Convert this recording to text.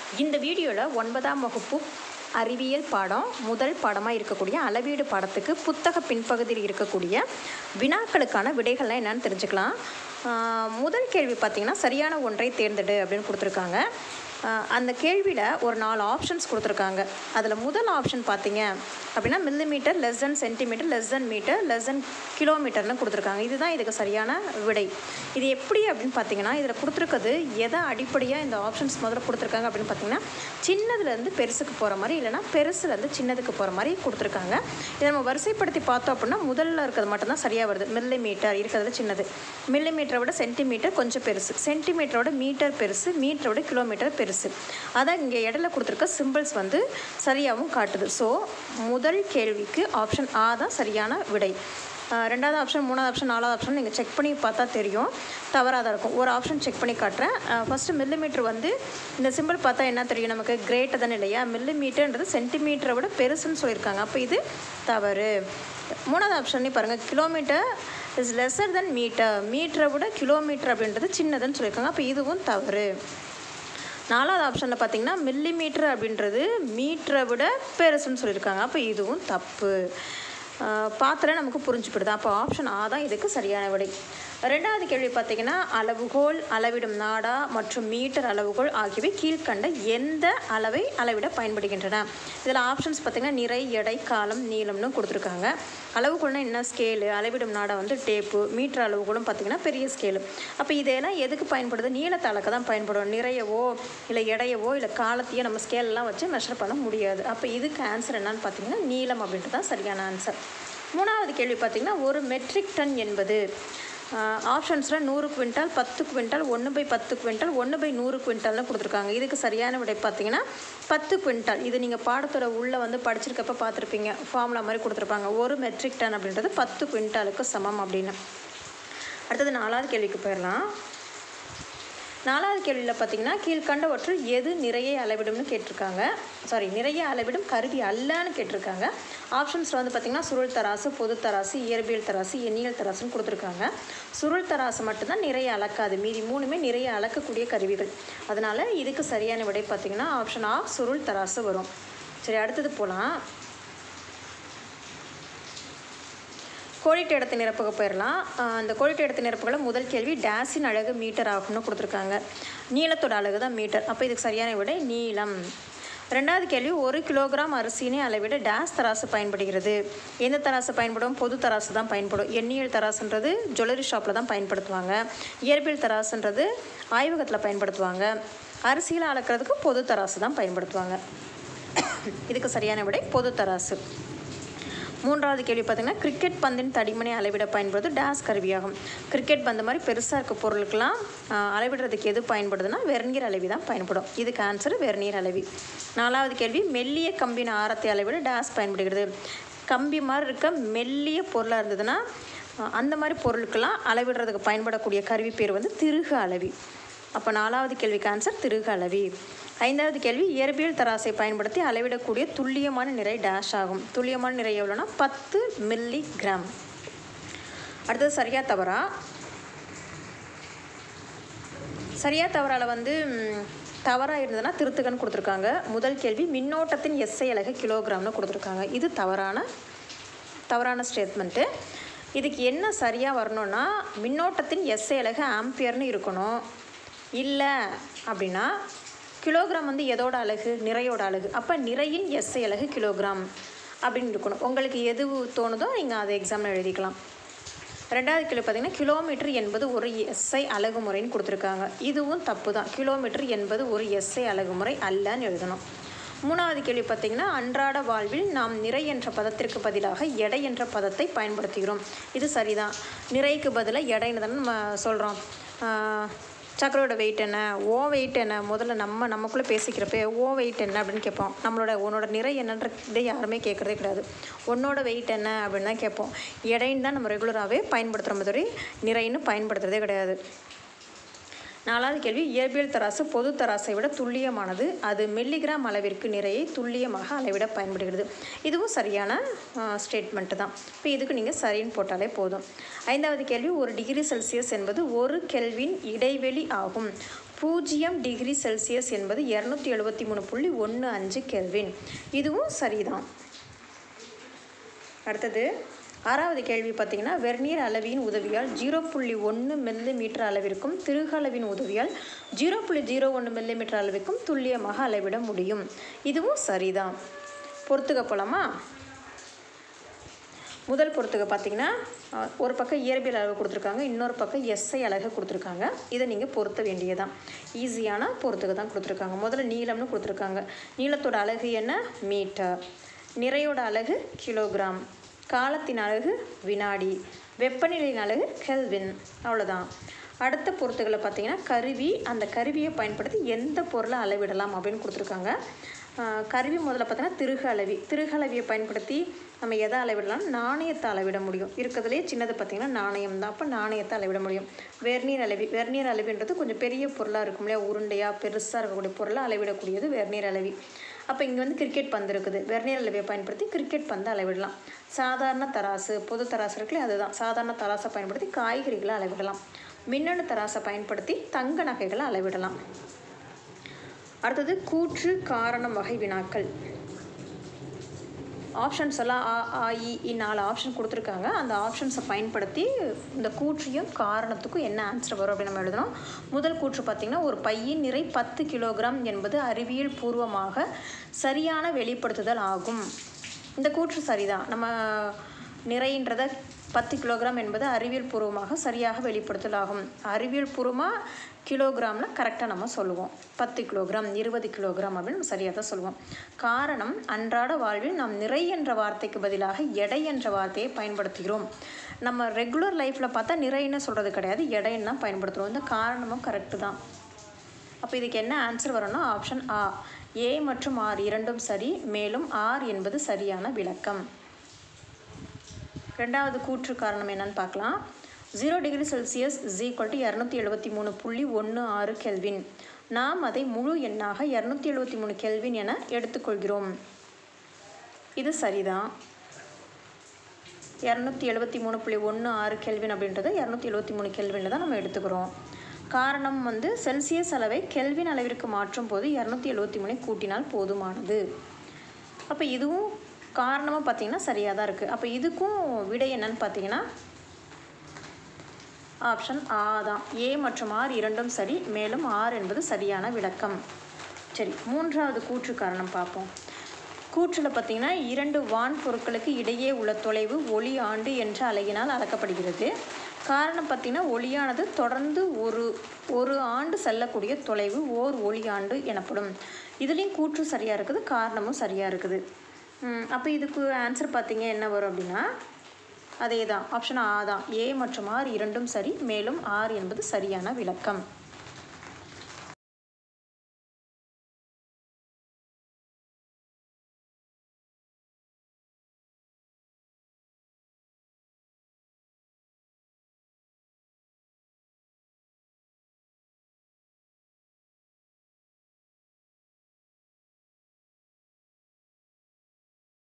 இந்த வீடியோவில் ஒன்பதாம் வகுப்பு அறிவியல் பாடம் முதல் பாடமாக இருக்கக்கூடிய அளவீடு பாடத்துக்கு புத்தக பின்பகுதியில் இருக்கக்கூடிய வினாக்களுக்கான விடைகள்லாம் என்னன்னு தெரிஞ்சுக்கலாம் ஆஹ் முதல் கேள்வி பார்த்தீங்கன்னா சரியான ஒன்றை தேர்ந்தெடு அப்படின்னு கொடுத்துருக்காங்க ஆஹ் அந்த கேள்வியில் ஒரு நாலு ஆப்ஷன்ஸ் கொடுத்துருக்காங்க அதில் முதல் ஆப்ஷன் பார்த்தீங்க அப்படின்னா millimetre less than centimetre less than metre less than கிலோமீட்டர்னு கொடுத்துருக்காங்க இதுதான் இதுக்கு சரியான விடை இது எப்படி அப்படின்னு பார்த்தீங்கன்னா இதில் கொடுத்துருக்கிறது எதை அடிப்படையாக இந்த ஆப்ஷன்ஸ் முதல்ல கொடுத்துருக்காங்க அப்படின்னு பார்த்தீங்கன்னா சின்னதுலேருந்து பெருசுக்கு போகிற மாதிரி இல்லைனா பெருசுலேருந்து சின்னதுக்கு போகிற மாதிரி கொடுத்துருக்காங்க இதை நம்ம வரிசைப்படுத்தி பார்த்தோம் அப்படின்னா முதல்ல இருக்கிறது மட்டும்தான் சரியாக வருது மில்லி மீட்டர் இருக்கிறதுல சின்னது மில்லி மீட்டரை விட சென்டிமீட்டர் கொஞ்சம் பெருசு சென்டிமீட்டரோட மீட்டர் பெருசு மீட்டரோட கிலோமீட்டர் பெருசு அதான் இங்கே இடையில கொடுத்துருக்க சிம்பிள்ஸ் வந்து சரியாகவும் காட்டுது ஸோ முதல் கேள்விக்கு ஆப்ஷன் ஆ தான் சரியான விடை ஆஹ் ரெண்டாவது ஆப்ஷன் மூணாவது ஆப்ஷன் நாலாவது ஆப்ஷன் நீங்கள் செக் பண்ணி பார்த்தா தெரியும் தவறாக தான் இருக்கும் ஒரு ஆப்ஷன் செக் பண்ணி காட்டுறேன் ஃபஸ்ட்டு மில்லிமீட்டர் வந்து இந்த சிம்பிள் பார்த்தா என்ன தெரியும் நமக்கு கிரேட்டர் தானே இல்லையா மில்லிமீட்டர்ன்றது சென்டிமீட்டரை விட பெருசுன்னு சொல்லியிருக்காங்க அப்போ இது தவறு மூணாவது ஆப்ஷன் பாருங்கள் kilometre is lesser than metre மீட்டரை விட கிலோமீட்டர் அப்படின்றது சின்னதுன்னு சொல்லியிருக்காங்க அப்போ இதுவும் தவறு நாலாவது ஆப்ஷனில் பார்த்தீங்கன்னா மில்லி மீட்டர் அப்படின்றது மீட்டரை விட பெருசுன்னு சொல்லியிருக்காங்க அப்போ இதுவும் தப்பு பாத்திரம் நமக்கு புரிஞ்சுப்படுது அப்போ ஆப்ஷன் ஆ தான் இதுக்கு சரியான விடை ரெண்டாவது கேள்வி பார்த்தீங்கன்னா அளவுகோல் அளவிடும் நாடா மற்றும் மீட்டர் அளவுகோல் ஆகியவை கீழ்கண்ட எந்த அளவை அளவிட பயன்படுகின்றன இதில் ஆப்ஷன்ஸ் பார்த்தீங்கன்னா நிறை எடை காலம் நீளம்னு கொடுத்துருக்காங்க அளவுகோல்னா என்ன ஸ்கேலு அளவிடும் நாடா வந்து டேப்பு மீட்டர் அளவுகோலும் பார்த்தீங்கன்னா பெரிய ஸ்கேலு அப்போ இதெல்லாம் எதுக்கு பயன்படுது நீளத்தை அளக்க தான் பயன்படும் நிறையவோ இல்லை எடையவோ இல்லை காலத்தையோ நம்ம ஸ்கேலெலாம் வச்சு மெஷர் பண்ண முடியாது அப்போ இதுக்கு ஆன்சர் என்னன்னு பார்த்தீங்கன்னா நீளம் அப்படின்றது தான் சரியான ஆன்சர் மூணாவது கேள்வி பார்த்தீங்கன்னா ஒரு மெட்ரிக் டன் என்பது ஆப்ஷன்ஸில் நூறு குவிண்டால் பத்து குவிண்டால் ஒன்று பை பத்து குவிண்டால் ஒன்று பை நூறு குவிண்டால்னு கொடுத்துருக்காங்க இதுக்கு சரியான விடை பார்த்தீங்கன்னா பத்து குவிண்டால் இது நீங்கள் பாடத்தோட உள்ளே வந்து படிச்சிருக்கப்ப பார்த்துருப்பீங்க ஃபார்முலா மாதிரி கொடுத்துருப்பாங்க ஒரு மெட்ரிக் டன் அப்படின்றது பத்து குவிண்டாலுக்கு சமம் அப்படின்னு அடுத்தது நாலாவது கேள்விக்கு போயிடலாம் நாலாவது கேள்வியில் பார்த்தீங்கன்னா கீழ்கண்டவற்றுள் எது நிறைய அளவிடும்னு கேட்டிருக்காங்க சாரி நிறைய அளவிடும் கருவி அல்லன்னு கேட்டிருக்காங்க ஆப்ஷன்ஸில் வந்து பார்த்திங்கன்னா சுருள் தராசு பொது தராசு இயற்பியல் தராசு எண்ணியல் தராசுன்னு கொடுத்துருக்காங்க சுருள் தராசு மட்டும்தான் நிறைய அளக்காது மீதி மூணுமே நிறைய அளக்கக்கூடிய கருவிகள் அதனால் இதுக்கு சரியான விடை பார்த்திங்கன்னா ஆப்ஷன் ஆ சுருள் தராசு வரும் சரி அடுத்தது போகலாம் கோடிட்ட இடத்து நிரப்புக போயிடலாம் ஆஹ் அந்த கோடிட்ட இடத்து நிரப்புகளை முதல் கேள்வி டேஸின் அழகு மீட்டர் ஆகும்னு கொடுத்துருக்காங்க நீளத்தோட அழகு தான் மீட்டர் அப்போ இதுக்கு சரியான விடை நீளம் ரெண்டாவது கேள்வி ஒரு கிலோகிராம் அரிசினை அளவிட டேஸ் தராசு பயன்படுகிறது எந்த தராசு பயன்படும் பொது தராசு தான் பயன்படும் எண்ணியல் தராசுன்றது ஜுவல்லரி ஷாப்பில் தான் பயன்படுத்துவாங்க இயற்பியல் தராசுன்றது ஆய்வகத்தில் பயன்படுத்துவாங்க அரிசியில் அளக்கிறதுக்கு பொது தராசு தான் பயன்படுத்துவாங்க இதுக்கு சரியான விடை பொது தராசு மூன்றாவது கேள்வி பார்த்தீங்கன்னா கிரிக்கெட் பந்தின் தடிமனை அளவிட பயன்படுது டேஸ் கருவியாகும் கிரிக்கெட் பந்து மாதிரி பெருசாக இருக்க பொருளுக்கெல்லாம் ஆஹ், அளவிடுறதுக்கு எது பயன்படுதுன்னா வெர்னியர் அளவி தான் பயன்படும் இதுக்கு ஆன்சர் வெர்னியர் அளவி நாலாவது கேள்வி மெல்லிய கம்பின் ஆரத்தை அளவிட டேஸ் பயன்படுகிறது கம்பி மாதிரி இருக்க மெல்லிய பொருளாக இருந்ததுன்னா ஆஹ், அந்த மாதிரி பொருளுக்கெல்லாம் அளவிடுறதுக்கு பயன்படக்கூடிய கருவி பேர் வந்து திருகு அளவி அப்போ நாலாவது கேள்விக்கு ஆன்சர் திருகு அளவி ஐந்தாவது கேள்வி இயற்பியல் தராசை பயன்படுத்தி அளவிடக்கூடிய துல்லியமான நிறை டேஷ் ஆகும் துல்லியமான நிறை எவ்வளோனா பத்து மில்லி கிராம் அடுத்தது சரியா தவறா சரியா தவறால வந்து ம், தவறா இருந்ததுன்னா திருத்துகன்னு கொடுத்துருக்காங்க முதல் கேள்வி மின்னோட்டத்தின் எஸ்ஐ அலகு கிலோகிராம்னு கொடுத்துருக்காங்க இது தவறான தவறான ஸ்டேட்மெண்ட்டு இதுக்கு என்ன சரியாக வரணும்னா மின்னோட்டத்தின் எஸ்ஐ அலகு ஆம்பியர்னு இருக்கணும் இல்லை அப்படின்னா கிலோகிராம் வந்து எதோட அலகு நிறையோட அலகு அப்போ நிறையின் எஸ்ஐ அலகு கிலோகிராம் அப்படின்னு இருக்கணும் உங்களுக்கு எது தோணுதோ நீங்கள் அதை எக்ஸாமில் எழுதிக்கலாம் ரெண்டாவது கேள்வி பார்த்தீங்கன்னா கிலோமீட்டர் என்பது ஒரு எஸ்ஐ அலகுமுறைன்னு கொடுத்துருக்காங்க இதுவும் தப்பு தான் கிலோமீட்டர் என்பது ஒரு எஸ்ஐ அலகுமுறை அல்லன்னு எழுதணும் மூணாவது கேள்வி பார்த்தீங்கன்னா அன்றாட வாழ்வில் நாம் நிறை என்ற பதத்திற்கு பதிலாக எடை என்ற பதத்தை பயன்படுத்துகிறோம் இது சரிதான் நிறைக்கு பதிலாக எடைன்னு தானே நம்ம சொல்கிறோம் சக்கரோட வெயிட் என்ன ஓ வெயிட் என்ன முதல்ல நம்ம நமக்குள்ளே பேசிக்கிறப்ப ஓ வெயிட் என்ன அப்படின்னு கேட்போம் நம்மளோட உன்னோட நிறை என்னன்றதை யாருமே கேட்குறதே கிடையாது உன்னோட வெயிட் என்ன அப்படின்னு தான் கேட்போம் எடைன்னு தான் நம்ம ரெகுலராகவே பயன்படுத்துகிற மாதிரி நிறைன்னு பயன்படுத்துறதே கிடையாது நாலாவது கேள்வி இயற்பியல் தராசு பொது தராசை விட துல்லியமானது அது மில்லிகிராம் அளவிற்கு நிறையை துல்லியமாக அளவிட பயன்படுகிறது இதுவும் சரியான ஸ்டேட்மெண்ட்டு தான் இப்போ இதுக்கு நீங்கள் சரின்னு போட்டாலே போதும் ஐந்தாவது கேள்வி ஒரு டிகிரி செல்சியஸ் என்பது ஒரு கெல்வின் இடைவெளி ஆகும் பூஜ்ஜியம் டிகிரி செல்சியஸ் என்பது இரநூத்தி எழுபத்தி மூணு புள்ளி ஒன்று அஞ்சு கெல்வின் இதுவும் சரிதான் அடுத்தது ஆறாவது கேள்வி பார்த்தீங்கன்னா வெர்னியர் அளவின் உதவியால் ஜீரோ புள்ளி ஒன்று மில்லி மீட்டர் அளவிற்கும் திருகு அளவின் உதவியால் ஜீரோ புள்ளி ஜீரோ ஒன்று மில்லி மீட்டர் அளவிற்கும் துல்லியமாக அளவிட முடியும் இதுவும் சரிதான் பொறுத்துக்க போலாமா முதல் பொறுத்துக்க பார்த்தீங்கன்னா அஹ், ஒரு பக்கம் இயற்பியல் அளவு கொடுத்துருக்காங்க இன்னொரு பக்கம் எஸ்ஐ அழகு கொடுத்துருக்காங்க இதை நீங்கள் பொருத்த வேண்டியதான் ஈஸியான பொறுத்துக்க தான் கொடுத்துருக்காங்க முதல்ல நீளம்னு கொடுத்துருக்காங்க நீளத்தோட அழகு என்ன மீட்டர் நிறையோட அழகு கிலோகிராம் காலத்தின் அழகு வினாடி வெப்பநிலையின் அழகு கெல்வின் அவ்வளோதான் அடுத்த பொறுத்துகளை பார்த்தீங்கன்னா கருவி அந்த கருவியை பயன்படுத்தி எந்த பொருளை அளவிடலாம் அப்படின்னு கொடுத்துருக்காங்க ஆஹ் கருவி முதல்ல பார்த்தீங்கன்னா திருகு அளவி திருகு அளவியை பயன்படுத்தி நம்ம எதை அளவிடலாம் நாணயத்தை அளவிட முடியும் இருக்கிறதுலே சின்னது பார்த்திங்கன்னா நாணயம் தான் அப்போ நாணயத்தை அளவிட முடியும் வெர்னியர் அளவி வெர்னியர் அளவின்றது கொஞ்சம் பெரிய பொருளாக இருக்கும் இல்லையா உருண்டையாக பெருசாக இருக்கக்கூடிய பொருளை அளவிடக்கூடியது வெர்னியர் அளவி அப்போ இங்கே வந்து கிரிக்கெட் பந்து இருக்குது வெர்னியர் அளவியை பயன்படுத்தி கிரிக்கெட் பந்து அளவிடலாம் சாதாரண தராசு பொது தராசு இருக்குல்ல அதுதான் சாதாரண தராசை பயன்படுத்தி காய்கறிகளை அளவிடலாம் மின்னணு தராசை பயன்படுத்தி தங்க நகைகளை அளவிடலாம் அடுத்தது கூற்று காரணம் வகை வினாக்கள் ஆப்ஷன்ஸ் எல்லாம் ஆ ஆ இ இ நாலு ஆப்ஷன் கொடுத்துருக்காங்க அந்த ஆப்ஷன்ஸை பயன்படுத்தி இந்த கூற்றையும் காரணத்துக்கும் என்ன ஆன்சர் வரும் அப்படின்னு நம்ம எழுதணும் முதல் கூற்று பார்த்திங்கன்னா ஒரு பையின் நிறை பத்து கிலோகிராம் என்பது அறிவியல் பூர்வமாக சரியான வெளிப்படுத்துதல் ஆகும் இந்த கூற்று சரிதான் நம்ம நிறைன்றத பத்து கிலோகிராம் என்பது அறிவியல் பூர்வமாக சரியாக வெளிப்படுத்தல் ஆகும் அறிவியல் பூர்வமாக கிலோகிராமில் கரெக்டாக நம்ம சொல்லுவோம் பத்து கிலோகிராம் இருபது கிலோகிராம் அப்படின்னு நம்ம சரியாக தான் சொல்லுவோம் காரணம் அன்றாட வாழ்வில் நாம் நிறை என்ற வார்த்தைக்கு பதிலாக எடை என்ற வார்த்தையை பயன்படுத்துகிறோம் நம்ம ரெகுலர் லைஃப்பில் பார்த்தா நிறைன்னு சொல்கிறது கிடையாது எடைன்னு தான் பயன்படுத்துகிறோம் இந்த காரணமும் கரெக்டு தான் அப்போ இதுக்கு என்ன ஆன்சர் வரும்னா ஆப்ஷன் ஆ ஏ மற்றும் ஆர் இரண்டும் சரி மேலும் ஆர் என்பது சரியான விளக்கம் ரெண்டாவது கூற்று காரணம் என்னன்னு பார்க்கலாம் zero degree Celsius is equal to இரநூத்தி எழுபத்தி மூணு புள்ளி ஒன்று ஆறு கெல்வின் நாம் அதை முழு எண்ணாக இரநூத்தி எழுபத்தி மூணு கெல்வின் என எடுத்துக்கொள்கிறோம் இது சரிதான் இரநூத்தி எழுபத்தி மூணு புள்ளி ஒன்று ஆறு கெல்வின் அப்படின்றத இரநூத்தி எழுபத்தி மூணு கெல்வின் தான் நம்ம எடுத்துக்கிறோம் காரணம் வந்து செல்சியஸ் அளவை கெல்வின் அளவிற்கு மாற்றும் போது இரநூத்தி எழுபத்தி மூணை கூட்டினால் போதுமானது அப்போ இதுவும் காரணமாக பார்த்தீங்கன்னா சரியாக தான் இருக்குது அப்போ இதுக்கும் விடை என்னன்னு பார்த்தீங்கன்னா ஆப்ஷன் ஆ தான் ஏ மற்றும் ஆர் இரண்டும் சரி மேலும் ஆர் என்பது சரியான விளக்கம் சரி மூன்றாவது கூற்று காரணம் பார்ப்போம் கூற்றில் பார்த்தீங்கன்னா இரண்டு வான் பொருட்களுக்கு இடையே உள்ள தொலைவு ஒளி ஆண்டு என்ற அலகினால் அளக்கப்படுகிறது காரணம் பார்த்தீங்கன்னா ஒளியானது தொடர்ந்து ஒரு ஒரு ஆண்டு செல்லக்கூடிய தொலைவு ஓர் ஒளி ஆண்டு எனப்படும் இதுலேயும் கூற்று சரியாக இருக்குது காரணமும் சரியாக இருக்குது அப்போ இதுக்கு ஆன்சர் பார்த்தீங்க என்ன வரும் அப்படின்னா அதே தான் ஆப்ஷன் ஆ தான் ஏ மற்றும் ஆர் இரண்டும் சரி மேலும் ஆர் என்பது சரியான விளக்கம்